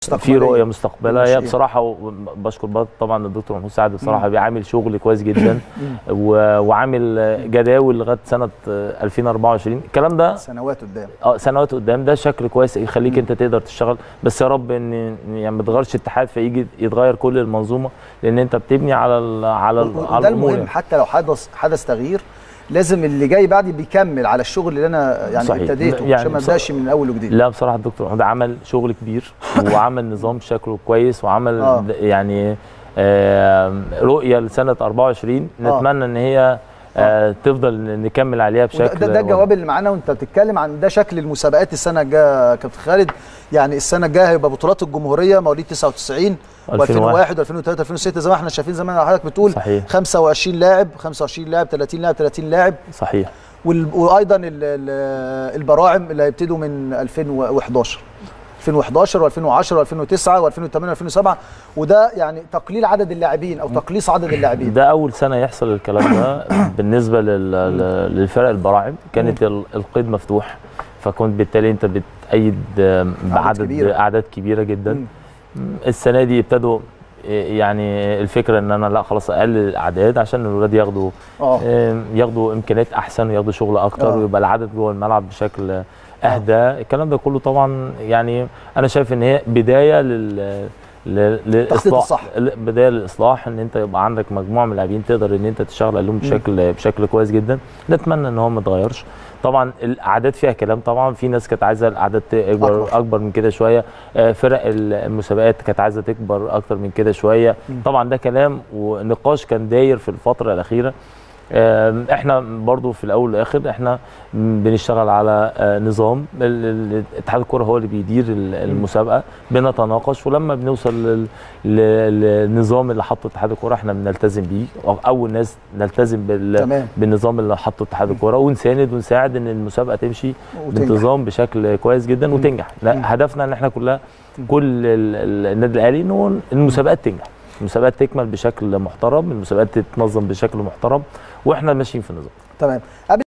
في مستقبلية. رؤيه مستقبليه هي للناشئين. بصراحه و- بشكر بقى طبعا الدكتور محمود سعد بصراحه بيعمل شغل كويس جدا و- وعامل جداول لغايه سنه 2024 الكلام ده سنوات قدام اه سنوات قدام ده شكل كويس يخليك انت تقدر تشتغل بس يا رب ان إن يعني ما تغيرش اتحاد فيجي يتغير كل المنظومه لان انت بتبني على ال على ال على وده الامور المهم يعني. حتى لو حدث حدث تغيير لازم اللي جاي بعدي بيكمل على الشغل اللي انا يعني صحيح. ابتديته يعني عشان ما بصراحة- ابداش من اول وجديد لا بصراحه الدكتور محمود عمل شغل كبير وعمل نظام شكله كويس وعمل آه. د- يعني آه رؤيه لسنه 24 آه. نتمنى ان هي آه تفضل نكمل عليها وده بشكل ده, ده الجواب اللي معانا وانت بتتكلم عن ده شكل المسابقات السنه الجايه كابتن خالد يعني السنه الجايه هيبقى بطولات الجمهوريه مواليد 99 و2001 2001 و2003 2006 زي ما احنا شايفين زي ما حضرتك بتقول صحيح 25 لاعب 25 لاعب 30 لاعب 30 لاعب صحيح وال- وايضا ال- ال- البراعم اللي هيبتدوا من 2011 2011 و2010 و2009 و2008 و2007 وده يعني تقليل عدد اللاعبين او تقليص عدد اللاعبين ده اول سنه يحصل الكلام ده بالنسبه لل- لل- للفرق البراعم كانت ال- القيد مفتوح فكنت بالتالي انت بتأيد آم، بعدد كبيرة. اعداد كبيره جدا مم. السنه دي ابتدوا إيه، يعني الفكره ان انا لا خلاص اقلل الاعداد عشان الولاد ياخدوا اه آم، ياخدوا امكانيات احسن وياخدوا شغل اكتر آه. ويبقى العدد جوه الملعب بشكل اهدى الكلام ده كله طبعا يعني انا شايف ان هي بدايه لل ل- للاصلاح الصح. ل- بدايه للاصلاح ان انت يبقى عندك مجموعه من اللاعبين تقدر ان انت تشتغل عليهم بشكل بشكل كويس جدا نتمنى ان هو ما يتغيرش طبعا الاعداد فيها كلام طبعا في ناس كانت عايزه الاعداد تكبر أكبر. اكبر من كده شويه آه، فرق المسابقات كانت عايزه تكبر اكتر من كده شويه طبعا ده كلام ونقاش كان داير في الفتره الاخيره آم، احنا برضو في الاول والاخر احنا بنشتغل على آه، نظام ال- ال- اتحاد الكره هو اللي بيدير ال- المسابقه بنتناقش ولما بنوصل لل- ل- للنظام اللي حطه اتحاد الكره احنا بنلتزم بيه أو اول ناس نلتزم بال تمام بالنظام اللي حطه اتحاد الكره ونساند ونساعد ان المسابقه تمشي وتنجح. بانتظام بشكل كويس جدا وتنجح لا هدفنا ان احنا كلها كل ال- ال- النادي الاهلي ان هو المسابقات تنجح المسابقات تكمل بشكل محترم المسابقات تتنظم بشكل محترم واحنا ماشيين في النظام تمام قبل